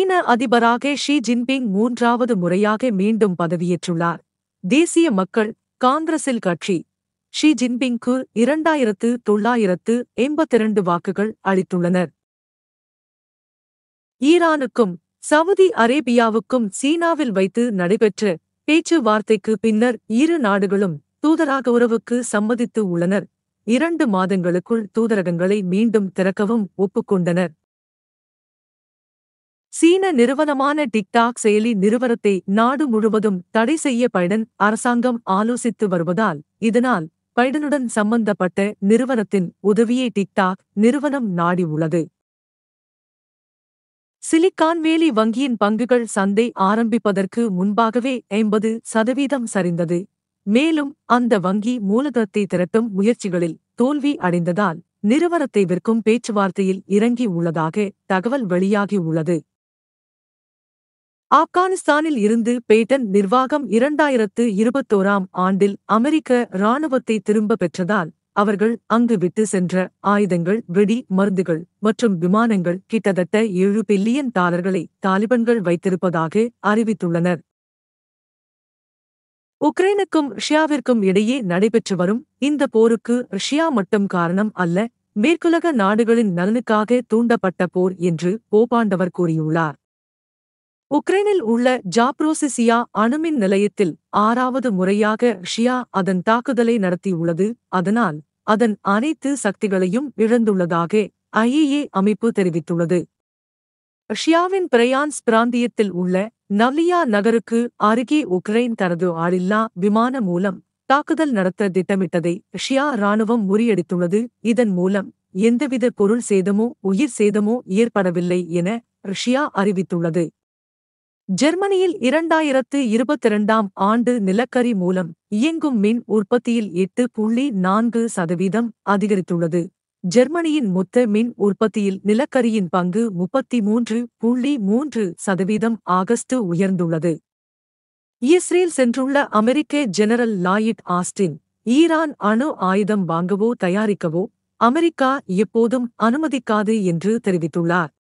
சீன அதிபராக Xi Jinping மூன்றாவது முறையாக மீண்டும் பதவியேற்றுள்ளார் தேசிய மக்கள் காங்கிரஸில் கட்சி ஷி ஜின்பிங்க்கு இரண்டாயிரத்து தொள்ளாயிரத்து எண்பத்திரண்டு வாக்குகள் அளித்துள்ளனர் ஈரானுக்கும் சவுதி அரேபியாவுக்கும் சீனாவில் வைத்து நடைபெற்ற பேச்சுவார்த்தைக்கு பின்னர் இரு நாடுகளும் தூதராக உறவுக்கு சம்மதித்து உள்ளனர் இரண்டு மாதங்களுக்குள் தூதரகங்களை மீண்டும் திறக்கவும் ஒப்புக்கொண்டனர் சீன நிறுவனமான டிக்டாக் செயலி நிறுவனத்தை நாடு முழுவதும் தடை செய்ய பைடன் அரசாங்கம் ஆலோசித்து வருவதால் இதனால் பைடனுடன் சம்பந்தப்பட்ட நிறுவனத்தின் உதவியை டிக்டாக் நிறுவனம் நாடி உள்ளது சிலிக்கான் வேலி வங்கியின் பங்குகள் சந்தை ஆரம்பிப்பதற்கு முன்பாகவே ஐம்பது சதவீதம் சரிந்தது மேலும் அந்த வங்கி மூலதனத்தை திரட்டும் முயற்சிகளில் தோல்வி அடைந்ததால் நிறுவனத்தை விற்கும் பேச்சுவார்த்தையில் இறங்கி உள்ளதாக தகவல் வெளியாகி உள்ளது ஆப்கானிஸ்தானில் இருந்து பேட்டன் நிர்வாகம் இரண்டாயிரத்து இருபத்தோராம் ஆண்டில் அமெரிக்க இராணுவத்தை திரும்ப பெற்றதால் அவர்கள் அங்கு விட்டு சென்ற ஆயுதங்கள் வெடி மருந்துகள் மற்றும் விமானங்கள் கிட்டத்தட்ட ஏழு பில்லியன் டாலர்களை தாலிபன்கள் வைத்திருப்பதாக அறிவித்துள்ளனர் உக்ரைனுக்கும் ரஷ்யாவிற்கும் இடையே நடைபெற்று வரும் இந்த போருக்கு ரஷ்யா மட்டும் காரணம் அல்ல மேற்குலக நாடுகளின் நலனுக்காக தூண்டப்பட்ட போர் என்று போபாண்டவர் கூறியுள்ளார் உக்ரைனில் உள்ள ஜாப்ரோசிசியா அணுமின் நிலையத்தில் ஆறாவது முறையாக ரஷ்யா அதன் தாக்குதலை நடத்தியுள்ளது அதனால் அதன் அனைத்து சக்திகளையும் இழந்துள்ளதாக ஐஏஏ அமைப்பு தெரிவித்துள்ளது ரஷ்யாவின் பிரயான்ஸ் பிராந்தியத்தில் உள்ள நவ்லியா நகருக்கு அருகே உக்ரைன் தனது ஆளில்லா விமானம் மூலம் தாக்குதல் நடத்த திட்டமிட்டதை ரஷ்யா ராணுவம் முறியடித்துள்ளது இதன் மூலம் எந்தவித பொருள் சேதமோ உயிர் சேதமோ ஏற்படவில்லை என ரஷ்யா அறிவித்துள்ளது ஜெர்மனியில் இரண்டாயிரத்து இருபத்திரண்டாம் ஆண்டு நிலக்கரி மூலம் இயங்கும் மின் உற்பத்தியில் எட்டு புள்ளி நான்கு சதவீதம் அதிகரித்துள்ளது ஜெர்மனியின் மொத்த மின் உற்பத்தியில் நிலக்கரியின் பங்கு முப்பத்தி மூன்று புள்ளி மூன்று சதவீதம் ஆகஸ்ட் உயர்ந்துள்ளது இஸ்ரேல் சென்றுள்ள அமெரிக்க ஜெனரல் லாயிட் ஆஸ்டின் ஈரான் அணு ஆயுதம் வாங்கவோ தயாரிக்கவோ அமெரிக்கா எப்போதும் அனுமதிக்காது என்று தெரிவித்துள்ளார்